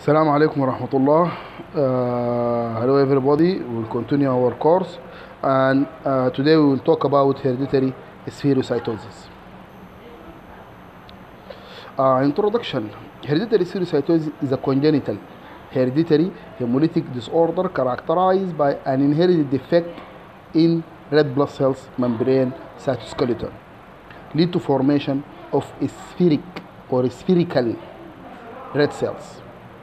السلام عليكم ورحمة الله. Uh, hello everybody. We'll continue our course and uh, today we will talk about hereditary spherocytosis. Uh, introduction. Hereditary spherocytosis is a congenital hereditary hemolytic disorder characterized by an inherited defect in red blood cells membrane cytoskeleton lead to formation of spheric or spherical red cells.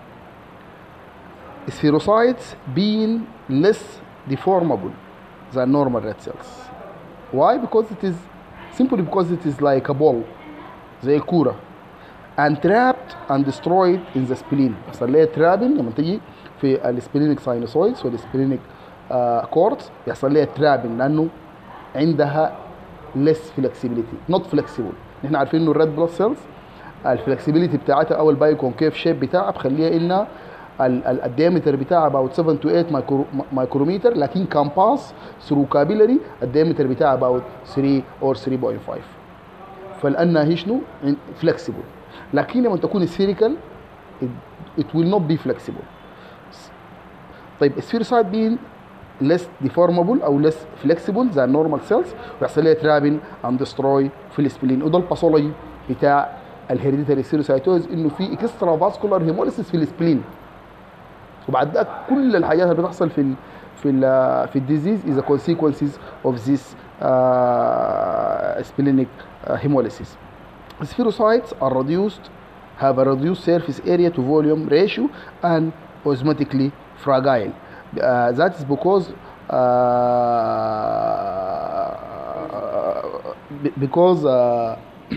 Spherocytes being less deformable than normal red cells. Why? Because it is simply because it is like a ball زي الكورة and trapped and destroyed in the spleen بيحصل لها trapping لما تيجي في السبلينيك ساينوسويدز والسبلينيك كورتس بيحصل لها trapping لأنه عندها less flexibility not flexible نحن عارفين انه الريد بلاد سيلز الفلكسبيليتي بتاعتها او الباي كونكيف شيب بتاعها بخليها انها الديامتر بتاعها about 7 to 8 مايكرومتر لكن كان باس ثرو كابيلاري الديامتر بتاعها about 3 or 3.5 فلانها هي شنو فلكسبل لكن لما تكون سفيريكال it will not be flexible طيب السفيرسايد بين less deformable او less flexible than normal cells ويحصل لها ترابين and destroy في السبلين وده الباثولوجي بتاع الهيريديتري سيروسايتوز انه في اكسترا فاسكولار هيموليسيس في السبلين وبعد ده كل الحاجات اللي بتحصل في ال في ال في الديزيز is a consequences of this uh, splenic uh, hemolysis. Spherocytes are reduced, have a reduced surface area to volume ratio and osmotically fragile. Uh, that is because uh, because uh,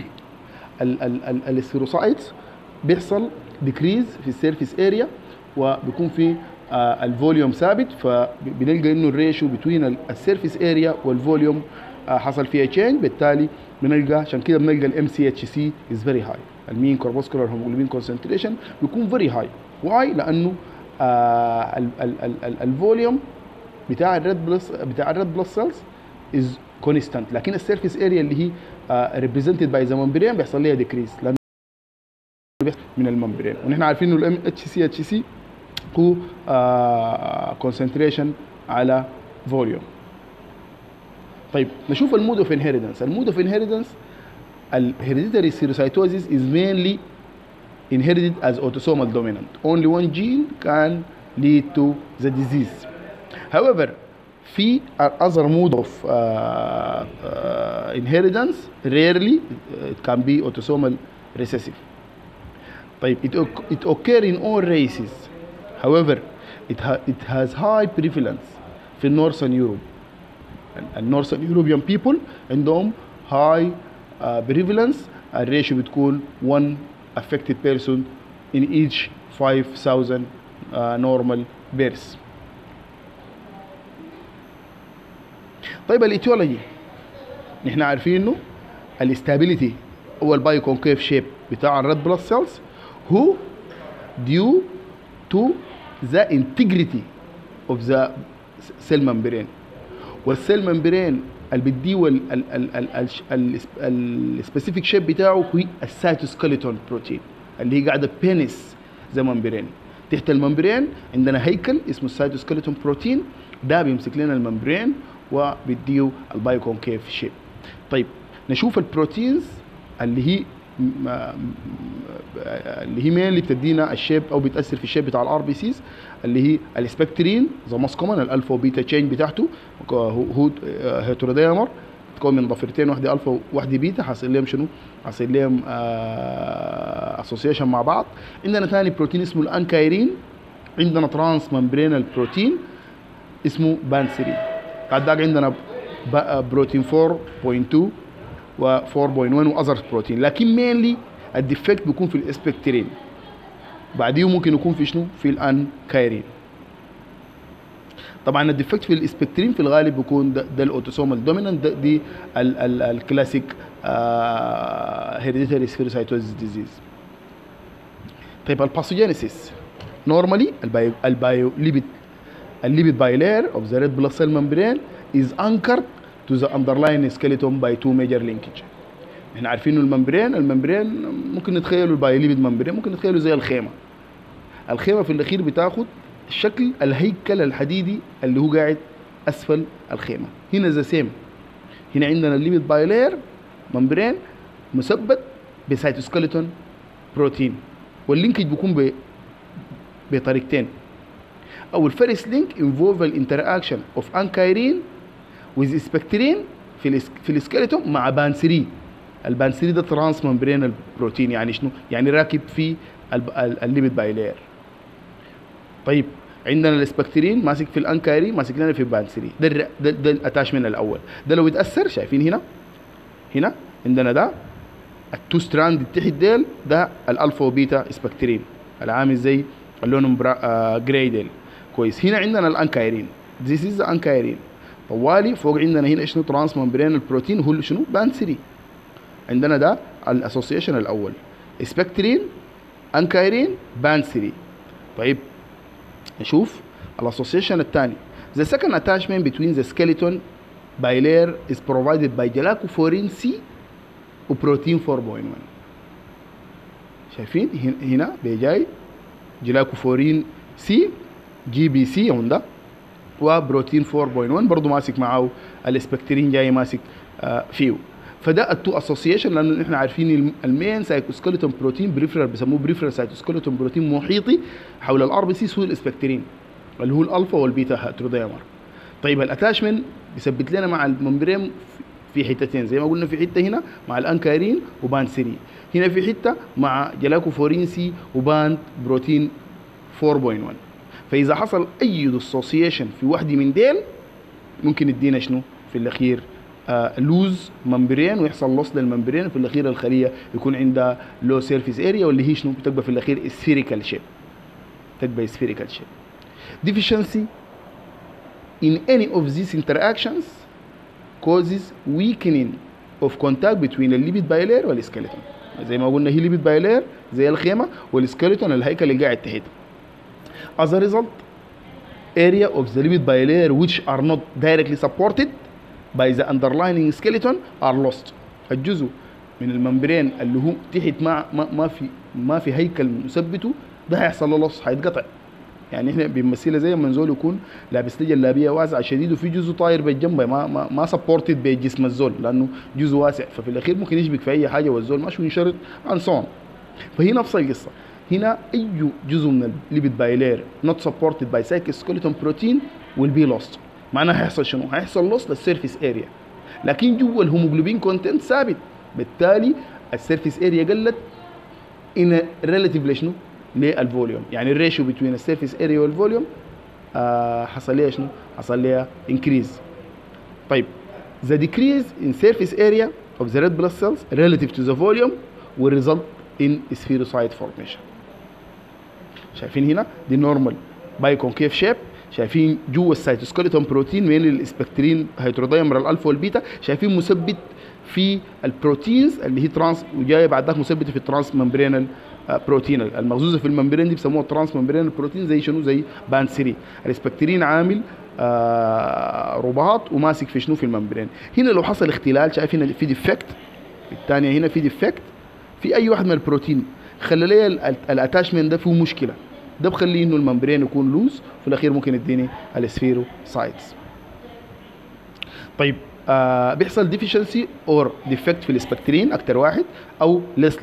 السيروسايتس بيحصل ديكريز في السيرفيس اريا وبيكون في الفوليوم ثابت فبنلقى انه الريشيو بين السيرفيس اريا والفوليوم حصل فيها تشينج بالتالي بنلقى عشان كده بنلقى الام سي اتش سي از فيري هاي المين كوربوسكولار هيموجلوبين كونسنتريشن بيكون فيري هاي واي لانه الفوليوم بتاع الريد بلس بتاع الريد بلس سيلز از كونستانت لكن السيرفيس اريا اللي هي ريبريزنتد باي ذا ممبرين بيحصل لها ديكريز لانه من الممبرين ونحن عارفين انه الام اتش سي اتش سي هو كونسنتريشن على فوليوم طيب نشوف المود اوف انهيريدنس المود اوف انهيريدنس الهيريديتري سيروسايتوزيس is mainly inherited as autosomal dominant only one gene can lead to the disease however في other mode of uh, uh, inheritance rarely it can be autosomal recessive طيب it, it occur in all races however it, ha it has high prevalence في northern Europe النورثern European people عندهم high uh, prevalence الريشيو بتكون 1 affected person in each 5000 uh, normal births طيب الايتيولوجي نحن عارفين انه الاستابيليتي هو الباي كونكيف شيب بتاع الريد بلاد سيلز هو due to the integrity of the cell membrane والسيل ممبرين اللي بيديه السبيسيفيك شيب بتاعه هو السايتوسكيلتون بروتين اللي هي قاعده بينس زي ممبرين تحت الممبرين عندنا هيكل اسمه السايتوسكيلتون بروتين ده بيمسك لنا الممبرين وبيديه البايو كونكيف شيب طيب نشوف البروتينز اللي هي اللي هي مين اللي بتدينا الشيب او بتاثر في الشيب بتاع الار بي سيز اللي هي السبكترين ذا موست كومن الالفا وبيتا تشين بتاعته هو هيتروديمر تكون من ضفيرتين واحده الفا وواحده بيتا حاصل لهم شنو؟ حاصل لهم اسوسيشن مع بعض عندنا ثاني بروتين اسمه الانكايرين عندنا ترانس ممبرينال بروتين اسمه بانسرين بعد ذاك عندنا بروتين 4.2 و 4.1 واذر بروتين لكن مينلي الديفكت بيكون في الاسبكترين بعديه ممكن يكون في شنو في الان كايرين طبعا الديفكت في الاسبكترين في الغالب بيكون ده, ده الاوتوسومال دومينانت دي ال ال الكلاسيك هيريديتري سفيروسايتوزيس ديزيز طيب الباثوجينيسيس نورمالي البايو البايو ليبيد الليبيد بايلير اوف ذا ريد بلاد سيل ممبرين از انكرد to the underlying skeleton by two major linkage احنا عارفين الممبرين الممبرين ممكن نتخيله البايليبيد ممبرين ممكن نتخيله زي الخيمه الخيمه في الاخير بتاخد شكل الهيكل الحديدي اللي هو قاعد اسفل الخيمه هنا ذا سيم هنا عندنا الليبيد بايلير ممبرين مثبت بسيتوسكeleton بروتين واللينكج بيكون ب... بطريقتين او الفيرست لينك انفولف الانتراكشن اوف انكايرين ويز سبكترين في الاسك... في السكيلتون مع بانسري البانسري ده ترانس ممبرين البروتين يعني شنو؟ يعني راكب في الب... ال- الليبيد بايلير طيب عندنا الاسبكترين ماسك في الانكايرين ماسك لنا في البانسري ده الر- ده, ده الاتاشمنت الاول ده لو يتاثر شايفين هنا هنا عندنا ده التو ستراند اللي تحت ديل ده الالفا وبيتا سبكترين العامل زي اللون برا... آه جراي ديل كويس هنا عندنا الانكايرين ذيس از انكايرين طوالي فوق عندنا هنا شنو ترانس ممبرين البروتين هو شنو بانسري عندنا ده الاسوسيشن الاول سبكترين انكايرين بانسري طيب نشوف الاسوسيشن الثاني The second attachment between the skeleton bilayer is provided by glycophorin C وبروتين 4.1 شايفين هن- هنا بيجاي جلاكوفورين سي جي بي سي عندها وبروتين 4.1 برضه ماسك معاه الاسبكترين جاي ماسك آه فيه فده التو اسوسيشن لانه احنا عارفين الم- المين سايتوسكeleton بروتين بريفرال بيسموه بريفرال سايتوسكeleton بروتين محيطي حول الار بي سي هو الاسبكترين اللي هو الالفا والبيتا هاتروديمر طيب الاتاشمنت بيثبت لنا مع الممبرين في حتتين زي ما قلنا في حته هنا مع الانكارين وباند 3 هنا في حته مع جلاكوفورين سي وباند بروتين 4.1 فاذا حصل اي ديسوسيشن في واحده من ديل ممكن يدينا شنو في الاخير آه لوز ممبرين ويحصل لوس للممبرين في الاخير الخليه يكون عندها لو سيرفيس اريا واللي هي شنو بتبقى في الاخير سفيريكال شيب تبقى سفيريكال شيب deficiency in any of these interactions causes weakening of contact between الليبيد بايلير والسكeleton زي ما قلنا هي ليبيد بايلير زي الخيمه والسكeleton الهيكل اللي قاعد تحت as a result area of the lipid bilayer which are not directly supported by the underlying skeleton are lost الجزء من الممبرين اللي هو تحت ما ما, ما في ما في هيكل مثبته ده هيحصل له لص هيتقطع يعني احنا بنمثلها زي ما زول يكون لابس لي جلابيه واسعه شديد وفي جزء طاير بالجنب ما ما, ما سبورتد بجسم الزول لانه جزء واسع ففي الاخير ممكن يشبك في اي حاجه والزول ماشي وينشرط عن صون فهي نفس القصه هنا اي جزء من الليبيد بايلير not supported by cytoskeleton protein will be lost معناها هيحصل شنو؟ هيحصل لوس للسيرفيس اريا لكن جوا الهيموجلوبين كونتنت ثابت بالتالي السيرفيس اريا قلت ان ريلاتيف لشنو؟ للفوليوم يعني الريشيو بين السيرفيس اريا والفوليوم آه حصل لها شنو؟ حصل لها انكريز طيب the decrease in surface area of the red blood cells relative to the volume will result in spherocyte formation شايفين هنا دي نورمال باي كونكيف شيب شايفين جوا السيتوسكeleton بروتين من الاسبكترين هيدرودايمر الالفا والبيتا شايفين مثبت في البروتينز اللي هي ترانس وجايه بعد ذاك مثبته في الترانس ممبرينال بروتين المغزوزه في الممبرين دي بيسموها ترانس ممبرينال بروتين زي شنو زي بان 3 الاسبكترين عامل آه رباط وماسك في شنو في الممبرين هنا لو حصل اختلال شايف هنا في ديفكت الثانيه هنا في ديفكت في اي واحد من البروتين خلى لي الاتاشمنت ده فيه مشكله ده بخليه انه الممبرين يكون لوز في الاخير ممكن يديني السفيرو سايتس طيب آه بيحصل ديفيشنسي اور ديفكت في الاسبكترين اكتر واحد او ليس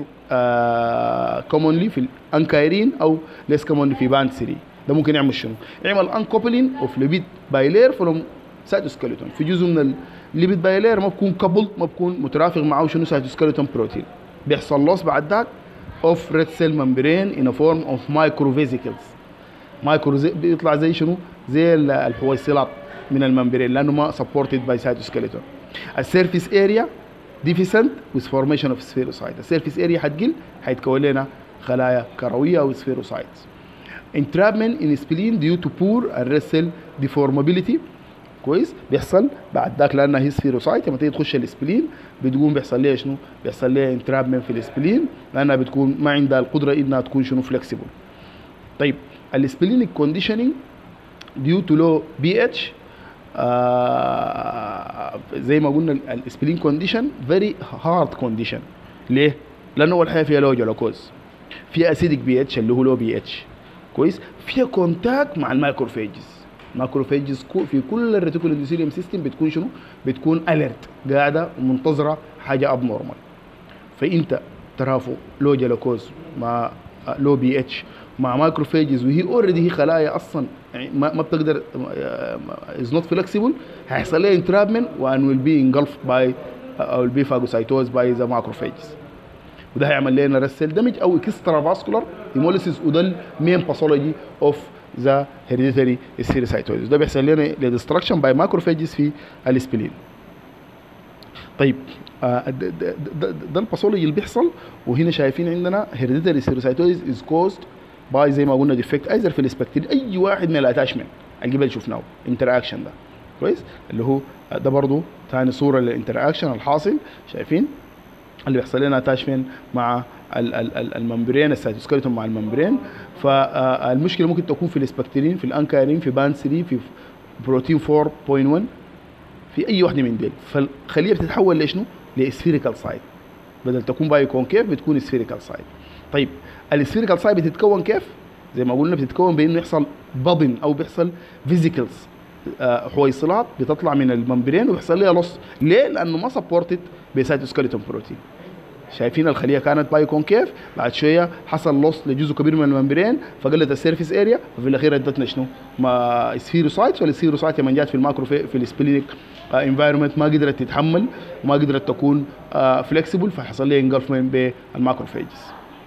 كومونلي في الانكايرين او ليس كومونلي في باند 3 ده ممكن يعمل شنو؟ يعمل انكوبلين اوف ليبيد بايلير فروم سايتوسكeleton في جزء من الليبيد بايلير ما بكون كابل ما بكون مترافق معه شنو سايتوسكeleton بروتين بيحصل لوس بعد ذاك اوف ريد سيل ممبرين ان فورم اوف مايكرو فيزيكلز مايكرو زي بيطلع زي شنو؟ زي الحويصلات من الممبرين لانه ما سبورتد باي سايتوسكeleton السيرفيس اريا ديفيسنت with formation of spherocyte السيرفيس اريا حتقل حيتكون لنا خلايا كرويه او spherocytes entrapment in spleen due to poor and red cell deformability كويس بيحصل بعد ذاك لانها هي سفيروسايت لما تيجي تخش الاسبلين بتقوم بيحصل لها شنو؟ بيحصل لها انترابمنت في الاسبلين لانها بتكون ما عندها القدره انها تكون شنو فلكسيبل. طيب الاسبلينيك كونديشننج ديو تو لو بي اتش زي ما قلنا الاسبلين كونديشن فيري هارد كونديشن ليه؟ لانه اول حاجه فيها لو جلوكوز في اسيدك بي اتش اللي هو لو بي اتش كويس فيها كونتاكت مع المايكروفيجز المايكروفيجز كو- في كل الريتيكول اندوثيليوم سيستم بتكون شنو؟ بتكون اليرت قاعده ومنتظره حاجه اب نورمال فانت ترافو لو جلوكوز مع لو بي اتش مع مايكروفيجز وهي اوريدي هي خلايا اصلا يعني ما, ما بتقدر از نوت فلكسبل هيحصل لها انترابمنت وان ويل بي انجلف باي او بي فاجوسايتوز باي ذا مايكروفيجز وده هيعمل لنا رسل دمج او اكسترا فاسكولار هيموليسيس وده المين باثولوجي اوف ذا هيريديتري سيريسايتوزيس ده بيحصل لنا لديستركشن باي ماكروفيجز في الاسبلين طيب آه، ده, ده, ده, ده الباثولوجي اللي بيحصل وهنا شايفين عندنا هيريديتري سيروسايتوزيس از كوزد باي زي ما قلنا ديفكت ايزر في الاسبكتين اي واحد من الاتاشمنت اللي قبل شفناه انتراكشن ده كويس اللي هو ده برضه ثاني صوره للانتراكشن الحاصل شايفين اللي بيحصل لنا اتاشمنت مع ال- ال- ال- الممبرين السيتوسكلتون مع الممبرين فالمشكله ممكن تكون في الاسبكترين في الانكارين في بان 3 في بروتين 4.1 في اي واحده من ديل فالخليه بتتحول لشنو؟ لسفيريكال سايد بدل تكون باي كونكيف بتكون سفيريكال سايد طيب السفيريكال سايد بتتكون كيف؟ زي ما قلنا بتتكون بانه يحصل بابن او بيحصل فيزيكلز حويصلات بتطلع من الممبرين وبيحصل لها لص ليه؟ لانه ما سبورتد بسيتوسكلتون بروتين شايفين الخليه كانت باي كونكيف بعد شويه حصل لص لجزء كبير من الممبرين فقلت السيرفيس اريا ففي الاخير ادتنا شنو؟ ما سفيروسايتس والسفيروسايت لما جات في الماكرو في, في السبلينيك انفايرمنت ما قدرت تتحمل ما قدرت تكون فلكسبل فحصل لها انجلفمنت بالماكروفيجز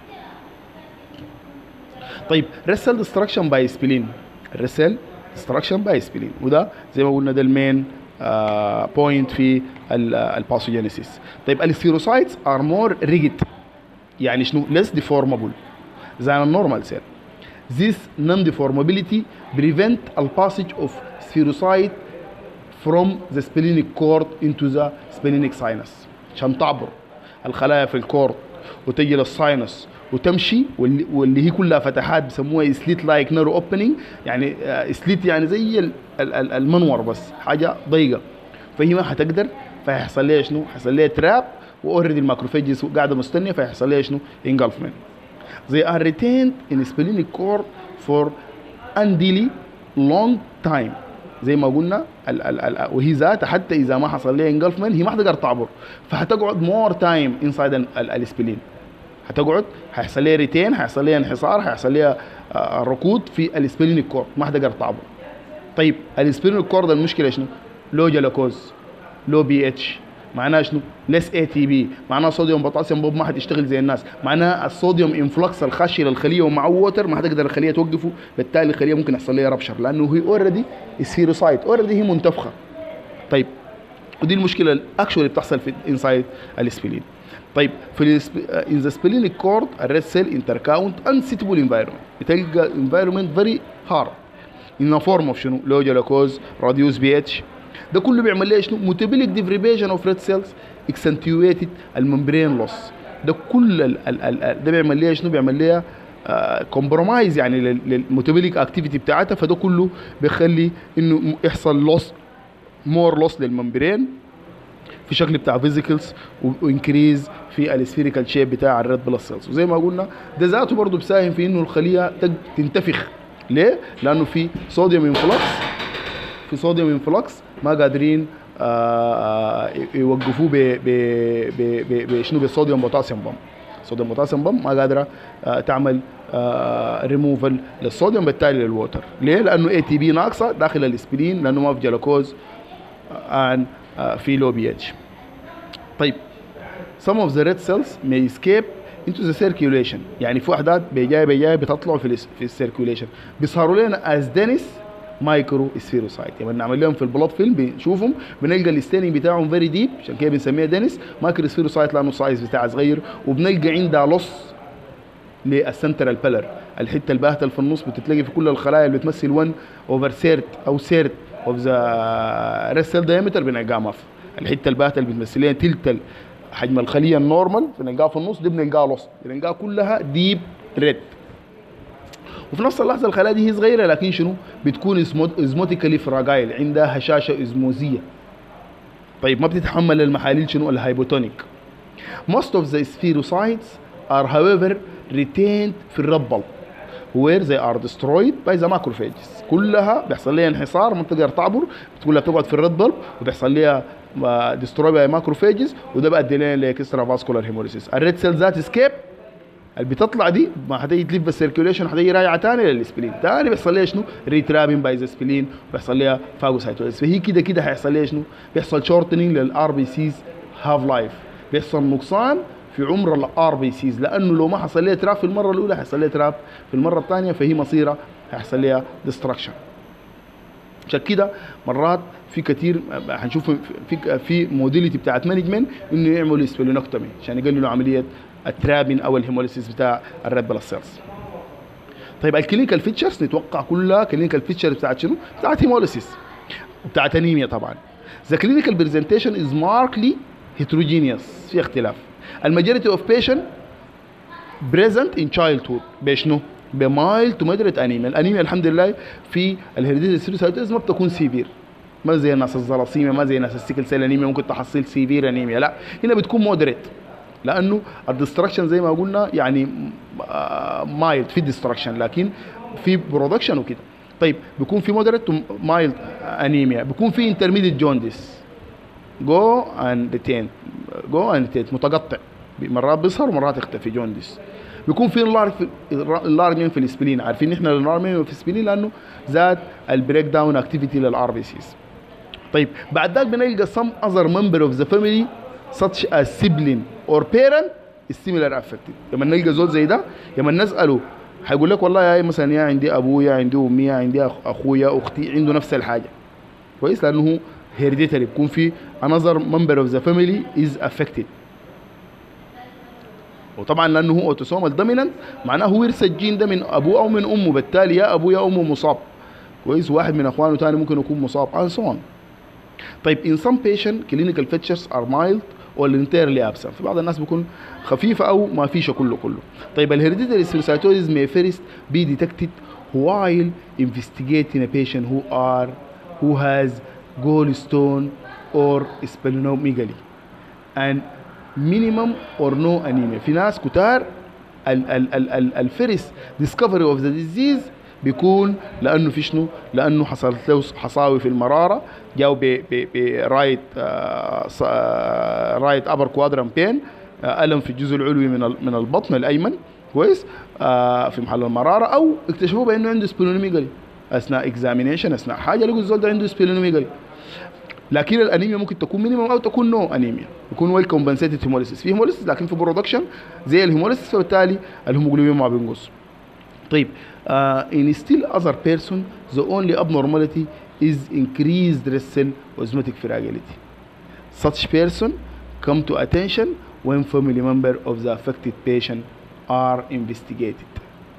طيب ريسل ديستراكشن باي سبلين الريسل ديستراكشن باي سبلين وده زي ما قلنا ده المين بوينت في الباثوجينيسيس طيب السيروسايتس ار مور ريجيد يعني شنو less deformable than a normal cell this non-deformability prevent the passage of spherocyte from the splenic cord into the splenic sinus عشان تعبر الخلايا في الكورد وتجي للساينس وتمشي واللي, واللي هي كلها فتحات بيسموها سليت لايك نارو اوبننج يعني سليت يعني زي ال- ال- ال- المنور بس حاجه ضيقه فهي ما حتقدر فيحصل لها شنو؟ حيحصل لها تراب واوريدي الماكروفيجز قاعده مستنيه فيحصل لها شنو؟ انجلفمنت they are retained in splenic cord for unduly long time زي ما قلنا ال ال ال وهي ذاتها حتى اذا ما حصل لها انجلفمنت هي ما حتقدر تعبر فحتقعد مور تايم انسايد السبلين هتقعد هيحصل لها ريتين هيحصل لها انحصار هيحصل لها آه، ركود في السبلينيك كورد ما حتقدر تعبر طيب السبلينيك كورد المشكله شنو؟ لو جلوكوز لو بي اتش معناها شنو؟ ليس اي تي بي معناها صوديوم بوتاسيوم بوب ما حتشتغل زي الناس معناها الصوديوم انفلكس الخشي للخليه ومع ووتر ما حتقدر الخليه توقفه بالتالي الخليه ممكن يحصل لها ربشر لانه هي اوريدي سيروسايت اوريدي هي منتفخه طيب ودي المشكله الاكشولي بتحصل في انسايد السبلين طيب في ان ذا سبلينيك كورد الريد سيل انتركاونت انسيتبل انفايرمنت بتلقى انفايرمنت فيري هارد ان فورم اوف شنو لو جلوكوز راديوس بي اتش ده كله بيعمل ليه شنو موتيبيليك ديفريبيشن اوف ريد سيلز اكسنتويتد الممبرين لوس ده كل ال ال ال ده بيعمل ليه شنو بيعمل ليه كومبرومايز يعني للموتيبيليك اكتيفيتي بتاعتها فده كله بيخلي انه يحصل لوس مور لوس للممبرين في شكل بتاع فيزيكلز وانكريز في السفيريكال شيب بتاع الريد بلس سيلز وزي ما قلنا ده ذاته برضه بيساهم في انه الخليه تج- تنتفخ ليه؟ لانه في صوديوم انفلكس في صوديوم انفلكس ما قادرين آه، يوقفوه ب ب ب ب بشنو بالصوديوم بوتاسيوم بام صوديوم بوتاسيوم بام ما قادره آه، تعمل ريموفال للصوديوم بالتالي للووتر ليه؟ لانه اي تي بي ناقصه داخل الاسبرين لانه ما في جلوكوز عن في لو بي اتش طيب some of the red cells may escape into the circulation يعني في وحدات بيجاي بيجاي بتطلع في الاس- في السيركيوليشن بيظهروا لنا as dense مايكرو سفيروسايت يعني نعمل لهم في البلاد فيلم بنشوفهم بنلقى الستيننج بتاعهم فيري ديب عشان كده بنسميها دينس مايكرو سفيروسايت لانه السايز بتاعها صغير وبنلقى عندها لص للسنترال بيلر الحته الباهته اللي في النص بتتلاقي في كل الخلايا اللي بتمثل 1 اوفر سيرت او سيرت اوف ذا ريد سيل دايمتر بنلقاها ماف الحته الباهته اللي بتمثل لنا تلت حجم الخليه النورمال بنلقاها في النص دي بنلقاها لص بنلقاها كلها ديب ريد وفي نفس اللحظه الخلايا دي هي صغيره لكن شنو بتكون ازموتيكالي فراجايل عندها هشاشه ازموزيه طيب ما بتتحمل المحاليل شنو الهايبوتونيك most of the spherocytes are however retained في الربل where they are destroyed by the macrophages كلها بيحصل لها انحصار ما بتقدر تعبر كلها بتقعد في الريد بلب وبيحصل لها ديستروي باي ماكروفاجز وده بيؤدي لنا لاكسترا فاسكولار هيموليسيس الريد سيل ذات اسكيب اللي بتطلع دي ما حتيجي تلف بالسيركيوليشن حتيجي راجعه ثاني للسبلين ثاني بيحصل لها شنو؟ ريترابين باي ذا سبلين وبيحصل لها فاجوسايتوزيس فهي كده كده هيحصل لها شنو؟ بيحصل شورتنينج للار بي سيز هاف لايف بيحصل نقصان في عمر الار بي سيز لانه لو ما حصل لها تراب في المره الاولى هيحصل لها تراب في المره الثانيه فهي مصيره هيحصل لها ديستراكشن عشان كده مرات في كثير هنشوف في في موديليتي بتاعت مانجمنت انه يعملوا سبلينوكتومي عشان يقللوا عمليه الترابين او الهيموليسيس بتاع الريد بلس سيلز طيب الكلينيكال فيتشرز نتوقع كلها كلينيكال فيتشر بتاعت شنو؟ بتاعت هيموليسيس وبتاعت انيميا طبعا The clinical presentation is markedly heterogeneous في اختلاف الماجوريتي اوف patient present in childhood بشنو؟ بمايل تو مودريت انيميا الانيميا الحمد لله في الهيريديتي سيروسايتوز ما بتكون سيفير ما زي الناس الزلاسيميا ما زي الناس السيكل سيل انيميا ممكن تحصل سيفير انيميا لا هنا بتكون مودريت لانه الدستركشن زي ما قلنا يعني مايلد في ديستركشن لكن في برودكشن وكده طيب بيكون في مودريت مايلد انيميا بيكون في انترميديت جوندس جو اند ريتين جو اند ريتين متقطع مرات بيظهر ومرات يختفي جوندس بيكون في انلارج انلارجمنت في السبلين عارفين احنا الانلارجمنت في السبلين لانه زاد البريك داون اكتيفيتي للار بي سيز طيب بعد ذاك بنلقى some other member of the family such as sibling or parent is similar affected لما نلقى زول زي ده لما نساله هيقول لك والله يا مثلا يا عندي ابويا عندي امي يا عندي اخويا اختي عنده نفس الحاجه كويس لانه هو هيريديتري بيكون في another member of the family is affected وطبعا لانه هو اوتوسومال دومينانت معناه هو ورث الجين ده من ابوه او من امه بالتالي يا ابوه يا امه مصاب كويس واحد من اخوانه ثاني ممكن يكون مصاب and so on طيب in some patient clinical features are mild or entirely absent في بعض الناس بيكون خفيفة أو ما فيش كله كله طيب الهيريديتري سيروسايتوزيس may first be detected while investigating a patient who are who has gallstone or splenomegaly and minimum or no anemia في ناس كتار ال ال ال ال الفيرست discovery of the disease بيكون لانه في شنو؟ لانه حصلت له حصاوي في المراره جاو برايت رايت ابر كوادران بين الم في الجزء العلوي من من البطن الايمن كويس آه في محل المراره او اكتشفوا بانه عنده سبلونوميجالي اثناء اكزامينيشن اثناء حاجه لقوا الزول ده عنده سبلونوميجالي لكن الانيميا ممكن تكون مينيمم او تكون نو انيميا يكون ويل كومبنسيتد هيموليسيس في هيموليسيس لكن في برودكشن زي الهيموليسيس فبالتالي الهيموجلوبين ما بينقص طيب uh, in still other person the only abnormality is increased red cell osmotic fragility such person come to attention when family member of the affected patient are investigated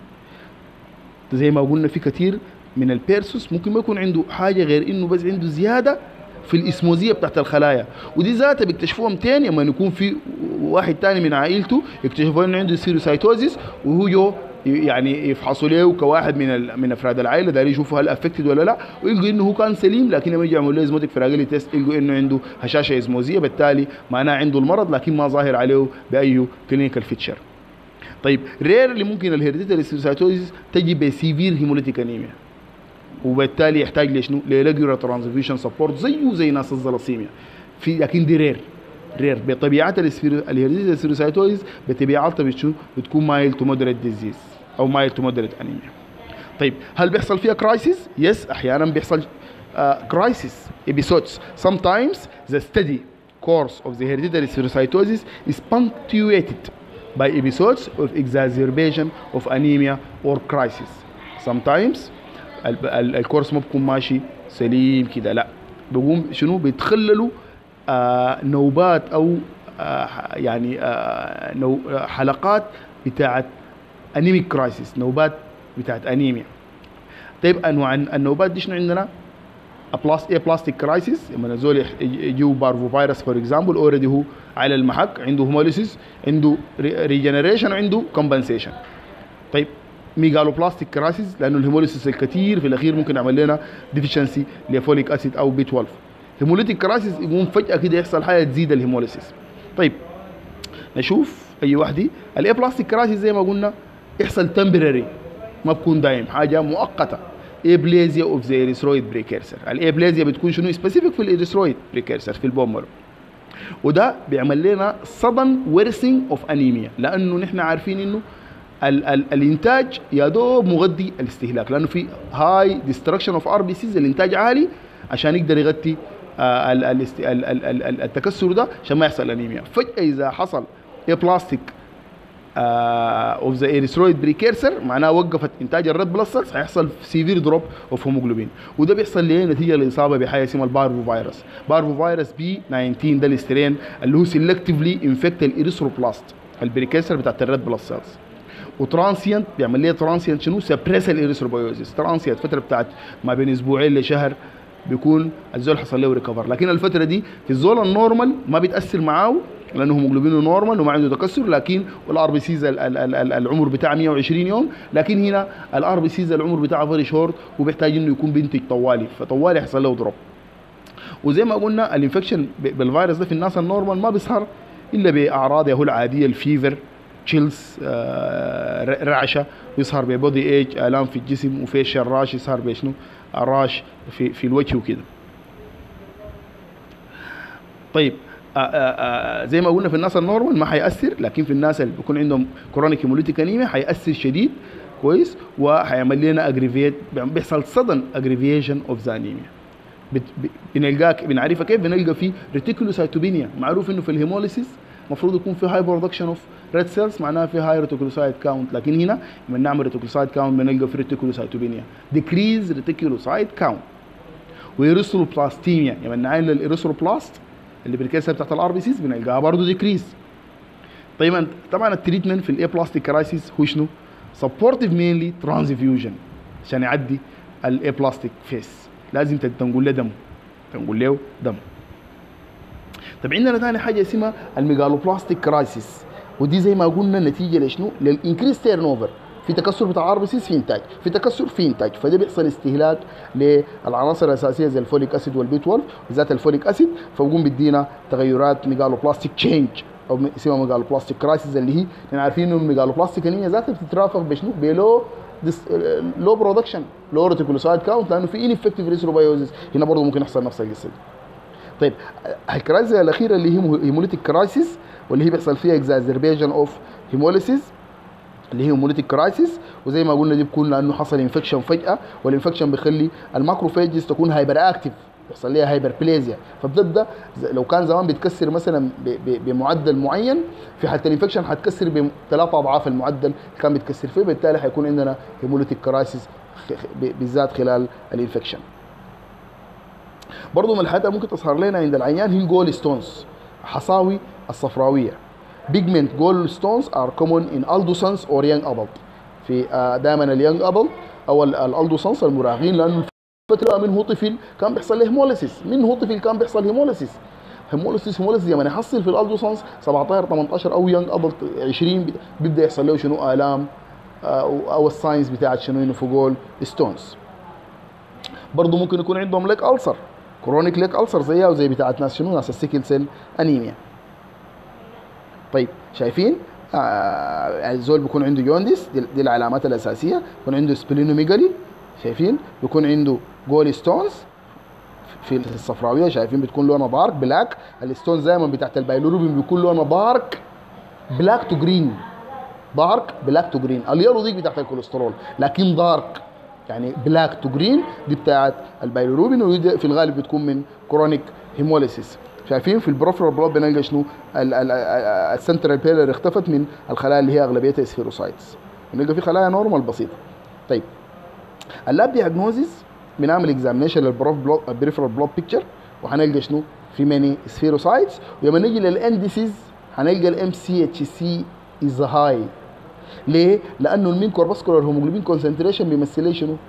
زي ما قلنا في كثير من البيرسوس ممكن ما يكون عنده حاجه غير انه بس عنده زياده في الاسموزيه بتاعت الخلايا ودي ذاتها بيكتشفوها 200 لما يكون في واحد تاني من عائلته يكتشفوا انه عنده سيروسايتوزيس وهو جو يعني يفحصوا له كواحد من من افراد العائله داري يشوفوا هل افكتد ولا لا ويلقوا انه هو كان سليم لكن لما يجي يعملوا له ازموتيك فراجيلي تيست يلقوا انه عنده هشاشه ازموزيه بالتالي معناه عنده المرض لكن ما ظاهر عليه باي كلينيكال فيتشر طيب رير اللي ممكن الهيريديتري سيروسايتوزيس تجي بسيفير هيموليتيك انيميا وبالتالي يحتاج لشنو؟ لريجولار ترانسفيوشن سبورت زيه زي ناس الزلاسيميا في لكن دي رير رير بطبيعتها الهيريديتري سيروسايتوزيس بطبيعتها بتشو بتكون مايل تو مودريت ديزيز او مايل تو مودريت انيميا طيب هل بيحصل فيها كرايسيس؟ يس احيانا بيحصل كرايسيس episodes sometimes the steady course of the hereditary spherocytosis is punctuated by episodes of exacerbation of anemia or crisis sometimes الكورس ما بيكون ماشي سليم كده لا بيقوم شنو بيتخللوا آه نوبات او آه يعني آه نو حلقات بتاعت انيميك كرايسيس نوبات بتاعت انيميا طيب انواع النوبات دي شنو عندنا؟ ابلاس ايه بلاستيك كرايسيس لما زول يجيو بارفو فيروس فور اكزامبل اوريدي هو على المحك عنده هوموليسيس عنده ريجنريشن وعنده كومبنسيشن طيب ميجالو بلاستيك كرايسيس لانه الهيموليسيس الكثير في الاخير ممكن يعمل لنا ديفيشنسي لفوليك اسيد او بي 12 هيموليتيك كرايسيس يقوم فجاه كده يحصل حاجه تزيد الهيموليسيس طيب نشوف اي واحده الاي بلاستيك كرايسيس زي ما قلنا يحصل تمبرري ما بكون دايم حاجه مؤقته ابليزيا اوف ذا اريثرويد بريكيرسر الابليزيا بتكون شنو سبيسيفيك في الاريثرويد بريكيرسر في البومر وده بيعمل لنا sudden worsening اوف انيميا لانه نحن عارفين انه ال ال الانتاج يا دوب مغذي الاستهلاك لانه في هاي ديستركشن اوف ار بي سيز الانتاج عالي عشان يقدر يغطي آه ال ال ال ال ال ال التكسر ده عشان ما يحصل انيميا فجاه اذا حصل اي بلاستيك اوف ذا ايريثرويد بريكيرسر معناها وقفت انتاج الريد بلس سيلز هيحصل سيفير دروب اوف هيموجلوبين وده بيحصل ليه نتيجه الاصابه بحاجه اسمها البارفو فيروس بارفو فيروس بي 19 ده الاسترين اللي هو سيلكتيفلي انفكت الايريثروبلاست البريكيرسر بتاعت الريد بلس سيلز وترانسيانت بيعمل ليه ترانسيانت شنو سبريس الاريثروبيوزيس ترانسيانت فتره بتاعت ما بين اسبوعين لشهر بيكون الزول حصل له ريكفر لكن الفتره دي في الزول النورمال ما بيتاثر معاه لانه هيموجلوبينه نورمال وما عنده تكسر لكن الار بي سيز العمر بتاعه 120 يوم لكن هنا الار بي سيز العمر بتاعه فيري شورت وبيحتاج انه يكون بينتج طوالي فطوالي يحصل له دروب وزي ما قلنا الانفكشن بالفيروس ده في الناس النورمال ما بيظهر الا باعراض هو العاديه الفيفر تشيلز آه رعشه يظهر ببودي ايج الام في الجسم وفيشل راش يظهر بشنو راش في في الوجه وكده طيب آآ آآ زي ما قلنا في الناس النورمال ما حيأثر لكن في الناس اللي بيكون عندهم كرونيك هيموليتيك انيميا حيأثر شديد كويس وحيعمل لنا اجريفيت بيحصل صدن اجريفيشن اوف ذا انيميا بنلقاك بنعرفها كيف بنلقى في ريتيكولوسايتوبينيا معروف انه في الهيموليسيس المفروض يكون في هاي برودكشن اوف ريد سيلز معناها في هاي ريتيكولوسايت كاونت لكن هنا لما نعمل ريتيكولوسايت كاونت بنلقى في ريتيكولوسايتوبينيا ديكريز ريتيكولوسايت كاونت وإيريثروبلاستيميا لما نعمل الإيريثروبلاست اللي بالكيسه بتاعت الار بي سيز بنلقاها برضه ديكريز طيب طبعا التريتمنت في الاي بلاستيك كرايسيس هو شنو؟ سبورتيف مينلي ترانزفيوجن عشان يعدي الاي بلاستيك فيس لازم تنقول له دم تنقول له دم طب عندنا ثاني حاجه اسمها الميجالوبلاستيك كرايسيس ودي زي ما قلنا نتيجه لشنو؟ للانكريس تيرن اوفر في تكسر بتاع ار بي سيز في انتاج في تكسر في انتاج فده بيحصل استهلاك للعناصر الاساسيه زي الفوليك اسيد والبي 12 بالذات الفوليك اسيد فبقوم بيدينا تغيرات ميجالوبلاستيك تشينج او اسمها ميجالوبلاستيك كرايسيس اللي هي احنا عارفين انه الميجالوبلاستيك انيميا ذاتها بتترافق بشنو؟ بلو لو برودكشن لو ريتيكولوسايد كاونت لانه في انفكتيف ريثروبيوزيس هنا برضه ممكن يحصل نفس القصه دي طيب الكرايسيس الاخيره اللي هي هيموليتيك كرايسيس واللي هي بيحصل فيها اكزازربيشن اوف هيموليسيس اللي هي هيموليتيك كرايسيس وزي ما قلنا دي بتكون لانه حصل انفكشن فجاه والانفكشن بيخلي الماكروفيجز تكون هايبر اكتف يحصل لها هايبر بليزيا فبتبدا لو كان زمان بيتكسر مثلا بمعدل معين في حاله الانفكشن حتكسر بثلاث اضعاف المعدل اللي كان بيتكسر فيه بالتالي حيكون عندنا هيموليتيك كرايسيس بالذات خلال الانفكشن برضه من الحاجات اللي ممكن تظهر لنا عند العيان هي الجول ستونز حصاوي الصفراويه pigment gall stones are common in adolescents or young adult في دائما اليونج adult او الالدوسنس المراهقين لانه فتره من هو طفل كان بيحصل له هيموليسيس من هو طفل كان بيحصل هيموليسيس هيموليسيس هيموليسيس لما يحصل في الالدوسنس 17 18 او يونج ادلت 20 بيبدا يحصل له شنو الام او الساينس بتاعت شنو انه فوجول ستونز برضه ممكن يكون عندهم ليك ألسر كرونيك ليك ألسر زيها وزي بتاعت ناس شنو ناس السيكل سيل انيميا طيب شايفين آه الزول بيكون عنده جوندس دي, دي العلامات الاساسيه بيكون عنده سبلينوميجالي شايفين بيكون عنده جول ستونز في الصفراويه شايفين بتكون لونها دارك بلاك الستونز دايما بتاعت البايلوروبين بيكون لونها دارك بلاك تو جرين دارك بلاك تو جرين اليلو دي بتاعت الكوليسترول لكن دارك يعني بلاك تو جرين دي بتاعت البايلوروبين ودي في الغالب بتكون من كرونيك هيموليسيس شايفين في البروفرال بلوب بنلقى شنو السنترال بيلر اختفت من الخلايا اللي هي اغلبيتها سفيروسايتس بنلقى في خلايا نورمال بسيطه طيب اللاب دياجنوزيس بنعمل اكزامينشن للبريفرال بلوب بيكتشر وهنلقى شنو في ماني سفيروسايتس ولما نيجي للانديسيز هنلقى الام سي اتش سي از هاي ليه؟ لانه المين كورباسكولار هيموجلوبين كونسنتريشن بيمثل لي شنو؟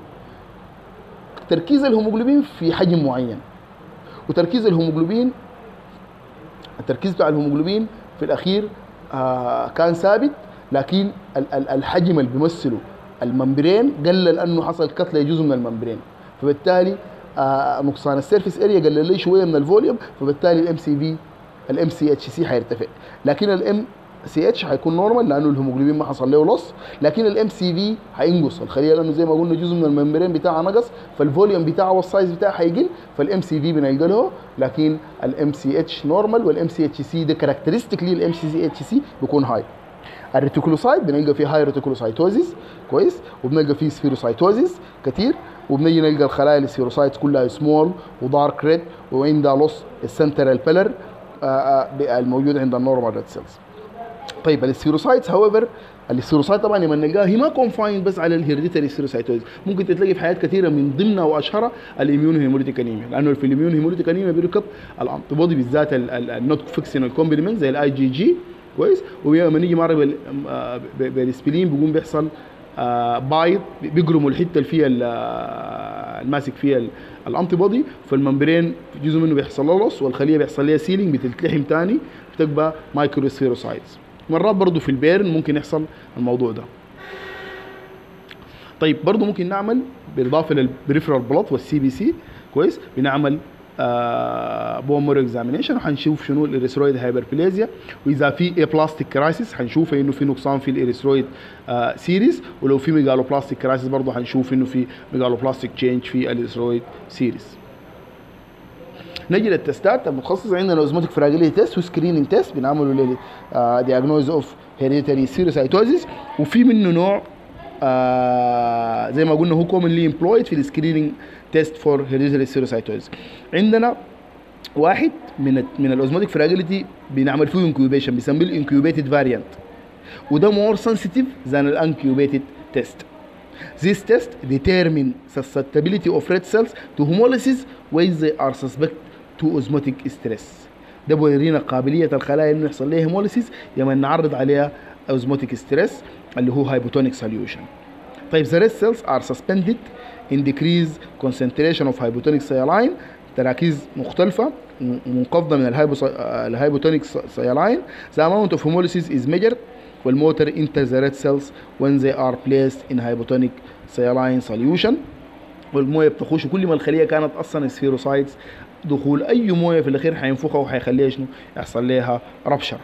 تركيز الهيموجلوبين في حجم معين وتركيز الهيموجلوبين التركيز بتاع الهيموجلوبين في الاخير آه كان ثابت لكن الحجم اللي بيمثله الممبرين قل لانه حصل كتله جزء من الممبرين فبالتالي آه نقصان السيرفيس اريا قلل لي شويه من الفوليوم فبالتالي الام سي في الام سي اتش سي حيرتفع لكن الام سي اتش حيكون نورمال لانه الهيموجلوبين ما حصل له لص لكن الام سي في حينقص الخليه لانه زي ما قلنا جزء من الممبرين بتاعها نقص فالفوليوم بتاعها والسايز بتاعها حيقل فالام سي في بنلقى له لكن الام سي اتش نورمال والام سي اتش سي ده كاركترستيكلي الام سي اتش سي بيكون هاي الريتيكولوسايت بنلقى فيه هاي ريتيكولوسايتوزيس كويس وبنلقى فيه سفيروسايتوزيس كتير وبنجي نلقى الخلايا السفيروسايت كلها سمول ودارك ريد وعندها لص السنترال بيلر الموجود عند النورمال ريد سيلز طيب السيروسايتس هاويفر السيروسايت طبعا لما نلقاها هي ما كونفايند بس على الهيريديتري سيروسايتوز ممكن تلاقي في حاجات كثيره من ضمنها واشهرها الاميون هيموليتيك انيميا لانه في الاميون هيموليتيك انيميا بيركب الانتي بودي بالذات النوت فيكسينال كومبلمنت زي الاي جي جي كويس ولما نيجي مره بال- آه، ب- بالاسبلين بيقوم بيحصل آه، بايض بيقرموا الحته اللي فيها ال- آه، الماسك فيها ال- الانتي بودي فالممبرين جزء منه بيحصل له لص والخليه بيحصل لها سيلينج بتلتحم تاني بتبقى مايكرو سفيروسايتس مرات برضو في البيرن ممكن يحصل الموضوع ده طيب برضو ممكن نعمل بالاضافه للبريفرال بلوت والسي بي سي كويس بنعمل آه بون مور اكزامينيشن وحنشوف شنو الاريثرويد هايبربليزيا واذا في بلاستيك كرايسيس حنشوف انه في نقصان في الاريثرويد آه سيريز ولو في ميجالوبلاستيك كرايسيس برضه حنشوف انه في ميجالوبلاستيك تشينج في الاريثرويد سيريز نجي للتستات المتخصص عندنا اوزموتيك فراجيليتي تيست وسكريننج تيست بنعمله ل دياجنوز اوف هيريتري سيروسايتوزيس وفي منه نوع آه زي ما قلنا هو كومنلي امبلويد في السكريننج تيست فور هيريتري سيروسايتوزيس عندنا واحد من ال من الاوزموتيك فراجيليتي بنعمل فيه انكيوبيشن بنسميه الانكيوبيتد فاريانت وده more sensitive than an incubated test. This test determine susceptibility of red cells to hemolysis when they are suspect to osmotic stress. ده بيورينا قابلية الخلايا انه يحصل لها هيموليسيس لما نعرض عليها osmotic stress اللي هو hypotonic solution. طيب the red cells are suspended in decreased concentration of hypotonic saline تراكيز مختلفة م- منخفضة من الهايبو الهايبوتونيك saline the amount of hemolysis is measured والموتر enters the red cells when they are placed in hypotonic saline solution والمويه بتخش كل ما الخليه كانت اصلا سفيروسايتس دخول اي مويه في الاخير حينفخها وحيخليها شنو يحصل لها ربشر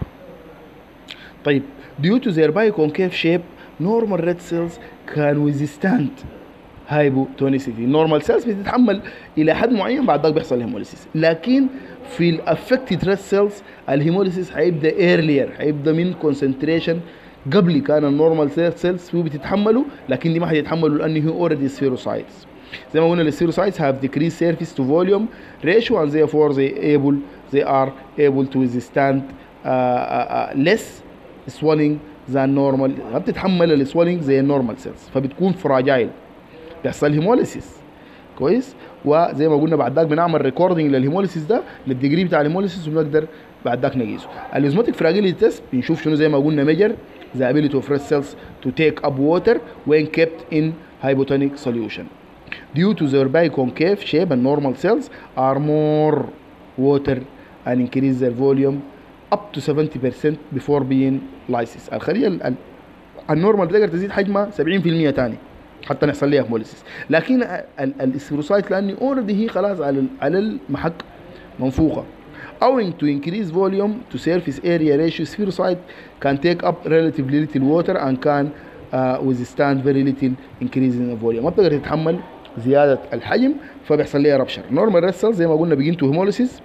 طيب due to their biconcave shape normal red cells can withstand hypotonicity normal cells بتتحمل الى حد معين بعد ذلك بيحصل هيموليسيس لكن في الافكتد ريد سيلز الهيموليسيس هيبدا ايرلير هيبدا من كونسنتريشن قبل كان النورمال سيلز فيه بتتحملوا لكن دي ما حيتحملوا لانه هو اوريدي سفيروسايتس زي ما قلنا السيروسايتس have decreased surface to volume ratio and therefore they able they are able to withstand uh, uh, uh, less swelling than normal ما بتتحمل السويلنج زي النورمال سيلز فبتكون فراجايل بيحصل هيموليسيس كويس وزي ما قلنا بعد ذاك بنعمل ريكوردنج للهيموليسيس ده للديجري بتاع الهيموليسيس وبنقدر بعد ذاك نقيسه الازماتيك فراجيليتي تيست بنشوف شنو زي ما قلنا ميجر the ability of red cells to take up water when kept in hypotonic solution due to their biconcave shape and normal cells are more water and increase their volume up to 70% before being lysis الخليه ال- ال- النورمال تقدر تزيد حجمها 70% تاني حتى نحصل لها هيموليسيس لكن ال- ال- الاسفيروسايت لاني اوريدي هي خلاص على ال- على المحك منفوخه owing to increased volume to surface area ratio spherocyte can take up relatively little water and can uh, withstand very little increase in the volume ما بتقدر تتحمل زياده الحجم فبيحصل لها ربشر نورمال ريد سيلز زي ما قلنا بيجين تو هيموليسيس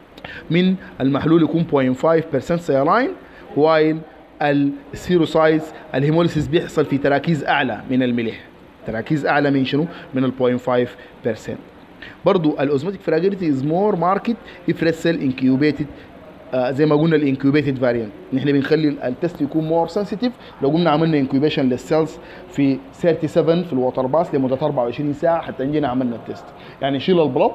من المحلول يكون 0.5% سيلاين وايل السيروسايتس الهيموليسيس بيحصل في تراكيز اعلى من الملح تراكيز اعلى من شنو من ال 0.5% برضو الاوزماتيك فراجيليتي از مور ماركت اف ريد سيل انكيوبيتد زي ما قلنا الانكيوبيتد فاريانت نحن بنخلي التست يكون مور سنسيتيف لو قمنا عملنا انكيوبيشن للسيلز في 37 في الوتر باس لمده 24 ساعه حتى نجينا عملنا التست يعني نشيل البلط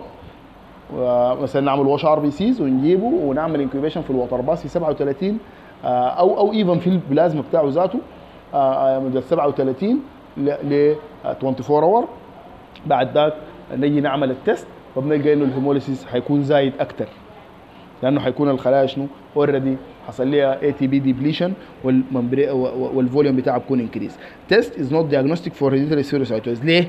مثلا نعمل واش ار بي سيز ونجيبه ونعمل انكيوبيشن في الوتر باس في 37 آه، او او ايفن في البلازما بتاعه ذاته آه، آه، مده 37 ل ل 24 اور بعد ذاك نجي نعمل التست وبنلقى انه الهيموليسيس حيكون زايد اكتر لانه حيكون الخلايا شنو اوريدي حصل لها اي تي بي ديبليشن والفوليوم بتاعها بيكون انكريز تيست از نوت ديagnostic فور هيريديتري سيروسايتوز ليه؟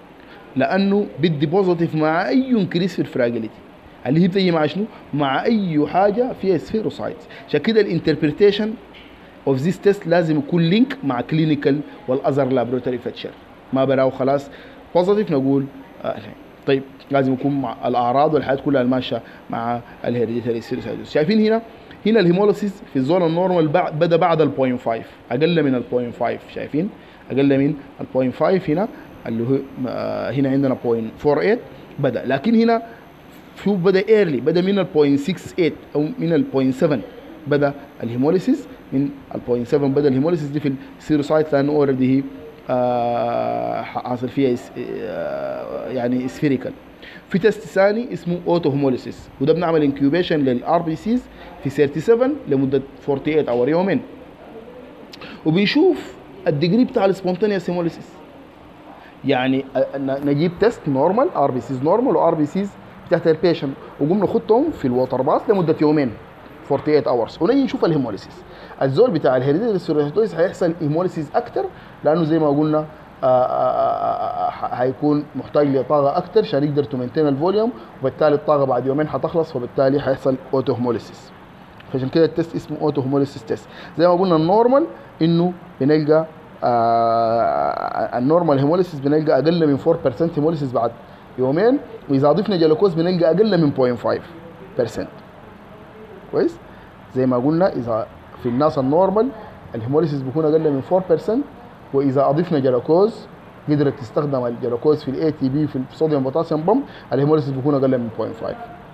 لانه بدي بوزيتيف مع اي انكريز في الفراجيليتي اللي هي بتيجي مع شنو؟ مع اي حاجه فيها سفيروسايتس عشان كده الانتربريتيشن اوف ذيس تيست لازم يكون لينك مع كلينيكال والاذر لابوراتوري فيتشر ما براو خلاص بوزيتيف نقول آه طيب لازم يكون مع الاعراض والحاجات كلها الماشيه مع الهيريديتري سيريسايتوز شايفين هنا هنا الهيموليسيس في الزون النورمال بدا بعد ال 0.5 اقل من ال 0.5 شايفين اقل من ال 0.5 هنا اللي هو آه، هنا عندنا 0.48 بدا لكن هنا شوف بدا ايرلي بدا من ال 0.68 او من ال 0.7 بدا الهيموليسيس من ال 0.7 بدا الهيموليسيس دي في السيروسايت لانه اوريدي هي آه حاصل فيها آه يعني سفيريكال في تيست ثاني اسمه اوتو هيموليسيس وده بنعمل انكيوبيشن للار بي سيز في 37 لمده 48 اور يومين وبنشوف الديجري بتاع السبونتينيوس هيموليسيس يعني نجيب تيست نورمال ار بي سيز نورمال وار بي سيز بتاعت البيشنت وقوم نخدهم في الوتر باث لمده يومين 48 اورز ونجي نشوف الهيموليسيس الزول بتاع الهيريديتري سيروسيتويس هيحصل هيموليسيس اكتر لانه زي ما قلنا هيكون محتاج لطاقه اكتر عشان يقدر تمنتين الفوليوم وبالتالي الطاقه بعد يومين حتخلص وبالتالي هيحصل اوتو هيموليسيس فعشان كده التست اسمه اوتو هيموليسيس تيست زي ما قلنا النورمال انه بنلقى آه النورمال هيموليسيس بنلقى اقل من 4% هيموليسيس بعد يومين واذا ضفنا جلوكوز بنلقى اقل من 0.5% كويس زي ما قلنا اذا في الناس النورمال الهيموليسيس بيكون اقل من 4% واذا اضفنا جلوكوز قدرت تستخدم الجلوكوز في الاي تي بي في الصوديوم بوتاسيوم بمب الهيموليسيس بيكون اقل من 0.5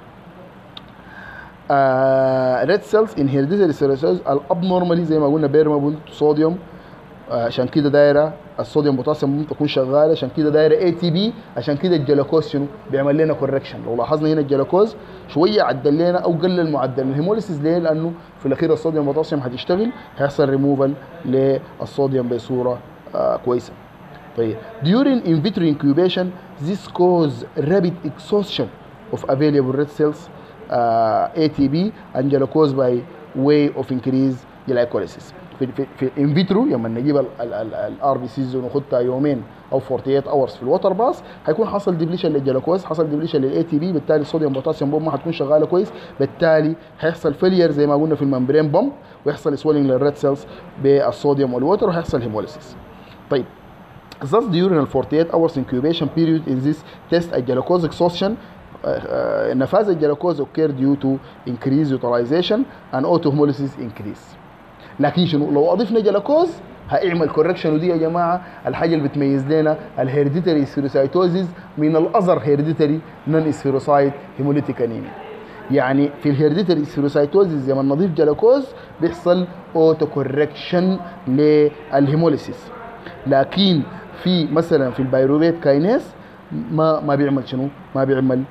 ريد سيلز ان هيريديتري سيروسيز الابنورمالي زي ما قلنا بيرمابول صوديوم عشان كده دايره الصوديوم بوتاسيوم تكون شغاله عشان كده دايره اي تي بي عشان كده الجلوكوز شنو بيعمل لنا كوركشن لو لاحظنا هنا الجلوكوز شويه عدل لنا او قلل معدل الهيموليسيس ليه لانه في الاخير الصوديوم بوتاسيوم هتشتغل هيحصل ريموفال للصوديوم بصوره آه كويسه طيب during in vitro incubation this cause rapid exhaustion of available red cells uh, ATP and glucose by way of increased glycolysis في في في ان فيترو لما نجيب الار بي سيز وناخدها يومين او 48 اورز في الوتر باس هيكون حصل ديبليشن للجلوكوز حصل ديبليشن للاي تي بي بالتالي الصوديوم بوتاسيوم بوم ما هتكون شغاله كويس بالتالي هيحصل فيلير زي ما قلنا في الممبرين بوم ويحصل سويلنج للريد سيلز بالصوديوم والوتر وهيحصل هيموليسيس طيب Thus, during the 48 hours incubation period in this test, a glucose exhaustion uh, uh, نفاذ الجلوكوز occur due to increased utilization and autohemolysis increase. لكن شنو لو اضفنا جلوكوز هيعمل كوركشن ودي يا جماعه الحاجه اللي بتميز لنا الهيريديتري سيروسايتوزيس من الاذر هيريديتري نون سفيروسايت هيموليتيك انيميا يعني في الهيريديتري سيروسايتوزيس لما نضيف جلوكوز بيحصل اوتو كوركشن للهيموليسيس لكن في مثلا في البيروفيت كاينيز ما ما بيعمل شنو؟ ما بيعمل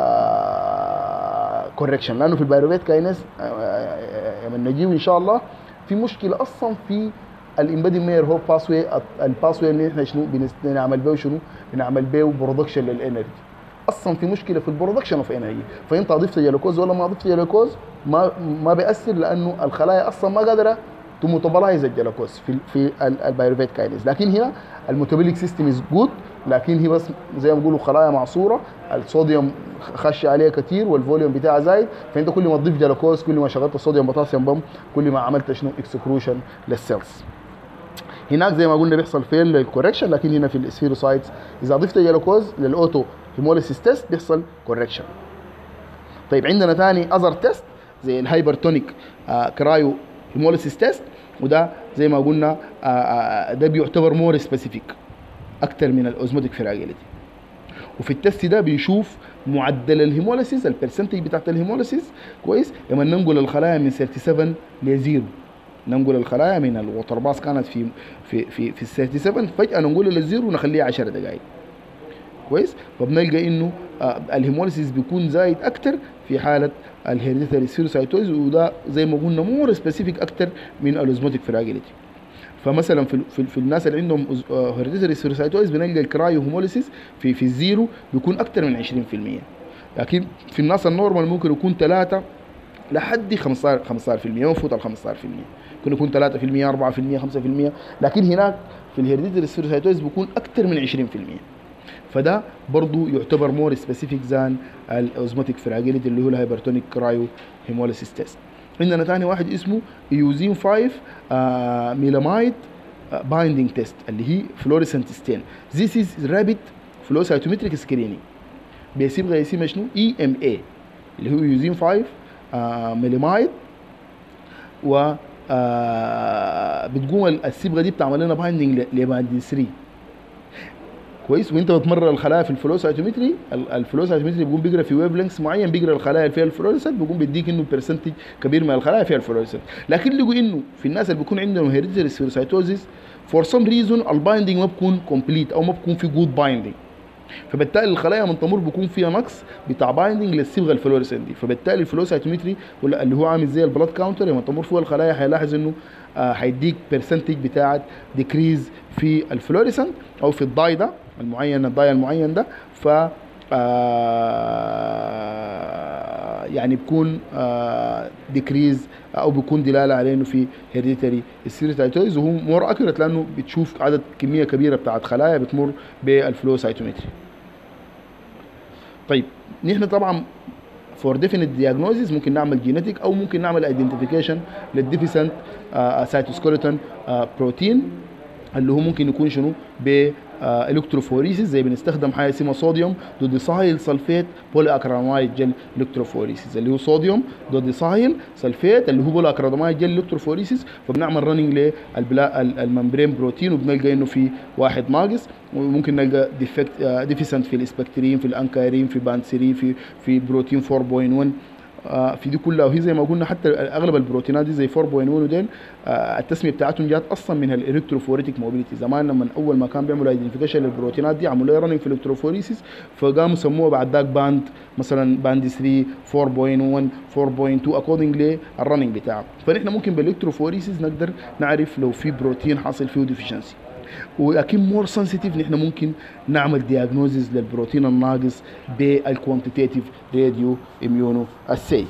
آه كوركشن لانه في البيروفيت كاينيز آه لما نجيب ان شاء الله في مشكله اصلا في الامبادي مير هو باسوي الباسوي اللي احنا شنو بنعمل بيه شنو؟ بنعمل بيه برودكشن للانرجي اصلا في مشكله في البرودكشن اوف انرجي فانت اضفت جلوكوز ولا ما اضفت جلوكوز ما ما بياثر لانه الخلايا اصلا ما قادره تموتابلايز الجلوكوز في في البيروفيت كاينيز لكن هنا الميتابوليك سيستم از جود لكن هي بس زي ما بيقولوا خلايا معصوره الصوديوم خش عليه كثير والفوليوم بتاعها زايد فانت كل ما تضيف جلوكوز كل ما شغلت الصوديوم بوتاسيوم بم كل ما عملت شنو اكسكروشن للسيلز هناك زي ما قلنا بيحصل فين للكوركشن لكن هنا في السفيروسايتس اذا ضفت جلوكوز للاوتو هيموليسيس تيست بيحصل كوركشن طيب عندنا ثاني اذر تيست زي الهايبرتونيك آه كرايو هيموليسيس تيست وده زي ما قلنا آه آه ده بيعتبر مور سبيسيفيك اكتر من الاوزموتيك فراجيليتي وفي التست ده بنشوف معدل الهيموليسيس البرسنتج بتاعت الهيموليسيس كويس لما ننقل الخلايا من 37 لزيرو ننقل الخلايا من الوتر باس كانت في في في في ال 37 فجاه ننقلها للزيرو ونخليها 10 دقائق كويس فبنلقى انه آه الهيموليسيس بيكون زايد اكتر في حاله الهيريديتري سيروسايتوز وده زي ما قلنا مور سبيسيفيك اكتر من الاوزموتيك فراجيليتي فمثلا في في, في الناس اللي عندهم هيريديتري سيروسايتوز بنلقى الكرايو هيموليسيس في في الزيرو بيكون اكتر من 20% لكن في الناس النورمال ممكن يكون 3 لحد 15 15% ما يفوت ال 15% ممكن يكون 3% 4% 5% لكن هناك في الهيريديتري سيروسايتوز بيكون اكتر من 20% فده برضو يعتبر مور سبيسيفيك زان الاوزموتيك فراجيليتي اللي هو الهايبرتونيك كرايو هيموليسيس تيست عندنا ثاني واحد اسمه ايوزين 5 آه ميلامايد بايندينج تيست اللي هي فلوريسنت ستين This is rapid flow cytometric screening بيصيبغى يسمى شنو اي ام اي اللي هو يوزين 5 آه ميلامايد و آه بتقوم الصبغه دي بتعمل لنا بايندينج لباندين 3 كويس وانت بتمرر الخلايا في الفلو سايتومتري الفلو سايتومتري بيقوم بيقرا في ويف لينكس معين بيقرا الخلايا اللي فيها الفلوريسنت بيقوم بيديك انه برسنتج كبير من الخلايا فيها الفلوريسنت لكن لقوا انه في الناس اللي بيكون عندهم هيريديتري سيروسايتوزيس فور سم ريزون البايندينج ما بكون كومبليت او ما بكون في جود بايندينج فبالتالي الخلايا من تمر بيكون فيها نقص بتاع بايندينج للصبغه الفلوريسنت دي فبالتالي الفلو سايتومتري اللي هو عامل زي البلاد كاونتر لما تمر فيه الخلايا هيلاحظ انه آه هيديك برسنتج بتاعت ديكريز في الفلوريسنت او في الضاي ده المعين الضاي المعين ده ف آه يعني بيكون آه ديكريز او بيكون دلاله على انه في هيريديتري السيروتايتويز وهو مور اكيوريت لانه بتشوف عدد كميه كبيره بتاعت خلايا بتمر بالفلو سايتومتري طيب نحن طبعا فور ديفينيت دياجنوزيس ممكن نعمل جينيتيك او ممكن نعمل ايدنتيفيكيشن للديفيسنت سايتوسكوليتون بروتين اللي هو ممكن يكون شنو ب الكتروفوريسيس زي بنستخدم حاجه اسمها صوديوم دوديسايل سلفيت بولي اكرامايد جل الكتروفوريسيس اللي هو صوديوم دوديسايل سلفيت اللي هو بولي اكرامايد جل الكتروفوريسيس فبنعمل رننج للممبرين بروتين وبنلقى انه في واحد ناقص وممكن نلقى ديفكت ديفيسنت في الاسبكترين في الانكارين في بانسيري في في بروتين 4.1 آه في دي كلها وهي زي ما قلنا حتى اغلب البروتينات دي زي 4.1 ودين آه التسميه بتاعتهم جات اصلا من الالكتروفوريتيك موبيليتي زمان لما اول ما كان بيعملوا ايدنتيفيكيشن للبروتينات دي عملوا لها رننج في الالكتروفوريسيس فقاموا سموها بعد ذاك باند مثلا باند 3 4.1 4.2 اكوردنج للرننج بتاعه فنحن ممكن بالالكتروفوريسيس نقدر نعرف لو في بروتين حاصل فيه ديفيشنسي ولكن مور سنسيتيف نحن ممكن نعمل دياجنوزيس للبروتين الناقص بالكوانتيتيف راديو اميونو اسي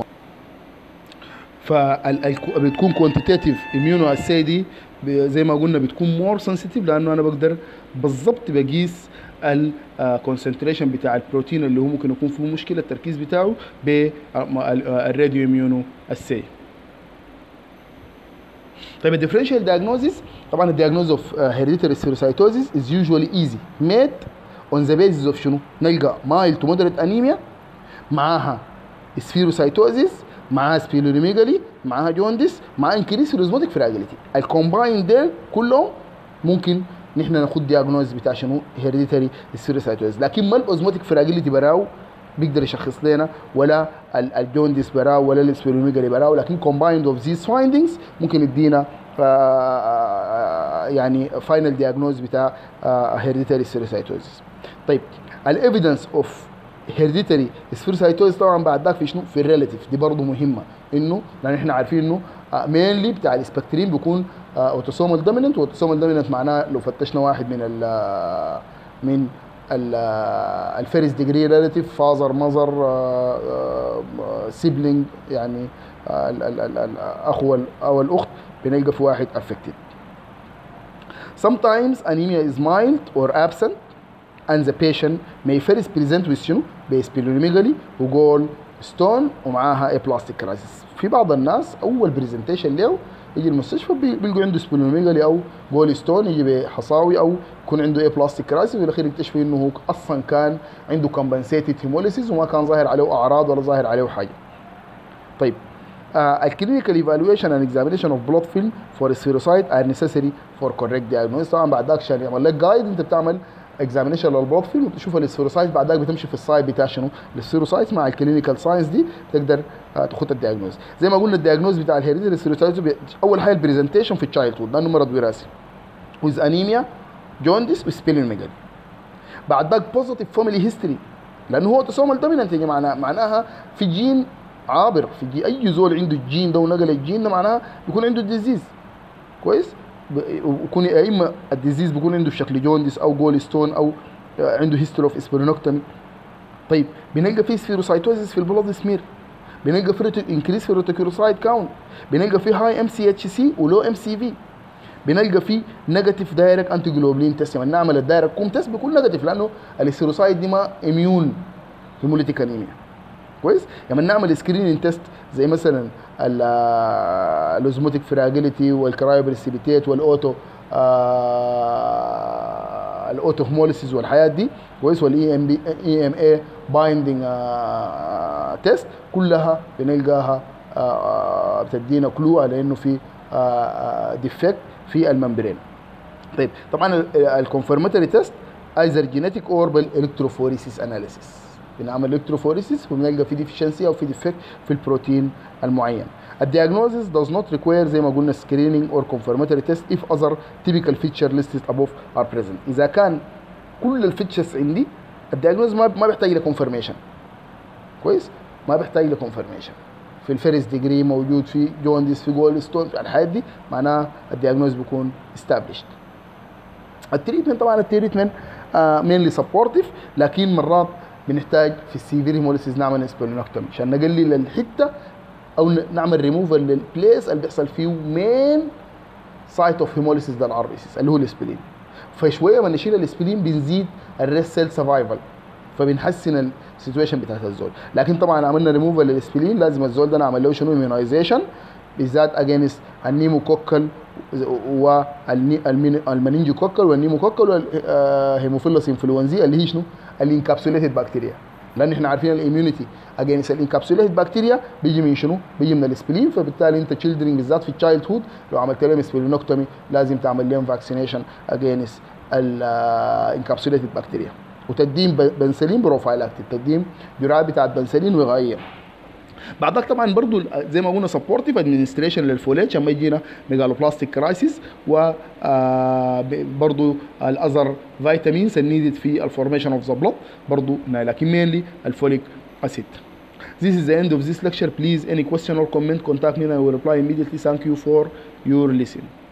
فبتكون كوانتيتيف اميونو اسي دي زي ما قلنا بتكون مور سنسيتيف لانه انا بقدر بالضبط بقيس الكونسنتريشن بتاع البروتين اللي هو ممكن يكون فيه مشكله التركيز بتاعه بالراديو اميونو اسي طيب الديفرنشال دايجنوزيس طبعا الدياجنوز اوف هيريديتري سيروسايتوزيس از يوجوالي ايزي ميد اون ذا بيزيس اوف شنو؟ نلقى مايل تو مودريت انيميا معاها سفيروسايتوزيس معاها سبيلونيميجالي معاها جونديس معاها انكريس في الاسموتيك فراجيليتي الكومباين ديل كلهم ممكن نحن ناخد دياجنوز بتاع شنو هيريديتري سيروسايتوزيس لكن ما الاوزموتيك فراجيليتي براو بيقدر يشخص لنا ولا الجونديس براو ولا السبيروميجالي براو لكن combined of these findings ممكن يدينا يعني فاينل دياجنوز بتاع هيريديتري سيروسايتوزيس طيب الايفيدنس اوف هيريديتري سيروسايتوزيس طبعا بعد ذاك في شنو في الريلاتيف دي برضه مهمه انه لان احنا عارفين انه مينلي بتاع الاسبكترين بيكون اوتوسومال دوميننت واوتوسومال دوميننت معناه لو فتشنا واحد من ال من الفيرست ديجري ريلاتيف فازر مزر سيبلينج يعني الاخو او الاخت بنلقى في واحد affected sometimes anemia is mild or absent and the patient may first present with شنو بسبلونيميجالي وجول ستون ومعاها aplastic crisis في بعض الناس اول برزنتيشن له يجي المستشفى بيلقوا عنده سبلونيميجالي او جول ستون يجي بحصاوي او يكون عنده اي بلاستيك كرايسيس وفي الاخير يكتشفوا انه هو اصلا كان عنده كومبنسيتد هيموليسيس وما كان ظاهر عليه اعراض ولا ظاهر عليه حاجه. طيب الكلينيكال ايفالويشن اند اكزامينشن اوف بلود فيلم فور سفيروسايت ار نيسيسري فور كوريكت دايجنوز طبعا بعد ذاك عشان يعمل لك جايد انت بتعمل اكزامينشن للبلود فيلم وتشوف السفيروسايت بعد ذاك بتمشي في السايد بتاع شنو السفيروسايت مع الكلينيكال ساينس دي تقدر تاخد الدياجنوز زي ما قلنا الدياجنوز بتاع الهيريديتري سيروسايت اول حاجه البرزنتيشن في التشايلد هود لانه مرض وراثي ويز انيميا جونديس وسبيلينوميجالي بعد ذاك بوزيتيف فاميلي هيستوري لانه هو اوتوسومال دومينانت يا معناها معناها في جين عابر في جي اي زول عنده الجين ده ونقل الجين ده معناها بيكون عنده الديزيز كويس ويكون يا اما الديزيز بيكون عنده شكل جونديس او جول ستون او عنده هيستوري اوف اسبرينوكتومي طيب بنلقى فيه سفيروسايتوزيس في البلاد سمير بنلقى في انكريس في الروتيكيروسايت كاونت بنلقى فيه هاي ام سي اتش سي ولو ام سي في بنلقى فيه نيجاتيف دايركت انتي جلوبلين تيست يعني نعمل الدايركت كوم تيست بيكون نيجاتيف لانه السيروسايت دي ما اميون هيموليتيك انيميا كويس لما نعمل سكريننج تيست زي مثلا الاوزموتيك فراجيليتي والكرايوبريسيبيتيت والاوتو آه الاوتو هوموليسيس والحياه دي كويس والاي ام بي اي ام اي بايندنج تيست كلها بنلقاها آه بتدينا كلو على انه في ديفكت في الممبرين طيب طبعا الكونفرماتوري تيست ايزر جينيتيك اور بالالكتروفوريسيس اناليسيس بنعمل الكتروفوريسيس ونلقى في ديفيشنسي او في ديفكت في البروتين المعين الدياجنوزيس does not require زي ما قلنا screening or confirmatory test if other typical feature listed above are present اذا كان كل الفيتشرز عندي الدياجنوز ما ما بيحتاج لكونفرميشن كويس ما بيحتاج لكونفرميشن في الفيرست ديجري موجود في جونديس في جول ستون في الحاجات دي معناها الدياجنوز بيكون established التريتمنت طبعا التريتمنت مينلي سبورتيف لكن مرات بنحتاج في السيفير هيموليسيس نعمل سبلينوكتومي عشان نقلل الحته او نعمل ريموفال للبليس اللي بيحصل فيه مين سايت اوف هيموليسيس ده الار اللي هو الاسبلين فشويه ما نشيل الاسبلين بنزيد الريست سيل سرفايفل فبنحسن السيتويشن بتاعت الزول لكن طبعا عملنا ريموفال للاسبلين لازم الزول ده نعمل له شنو ايميونايزيشن بالذات اجينست النيموكوكل والمنينجوكوكل والنيموكوكل والهيموفيلوس انفلونزي اللي هي شنو؟ الانكابسوليتد بكتيريا لان احنا عارفين الاميونيتي اجينست الانكابسوليتد بكتيريا بيجي من شنو؟ بيجي من الاسبلين فبالتالي انت تشيلدرن بالذات في التشايلد هود لو عملت لهم سبلينوكتومي لازم تعمل لهم فاكسينيشن اجينست الانكابسوليتد بكتيريا وتديم بنسلين بروفايلاكتيك تديم جرعات بتاعت بنسلين وغير بعدك طبعا برضو زي ما قلنا سبورتيف ادمنستريشن للفوليت عشان ما يجينا ميجالوبلاستيك كرايسيس و برضو الاذر فيتامينز النيدد في الفورميشن اوف ذا بلود برضو لكن مينلي الفوليك اسيد This is the end of this lecture. Please, any question or comment, contact me and I will reply immediately. Thank you for your listening.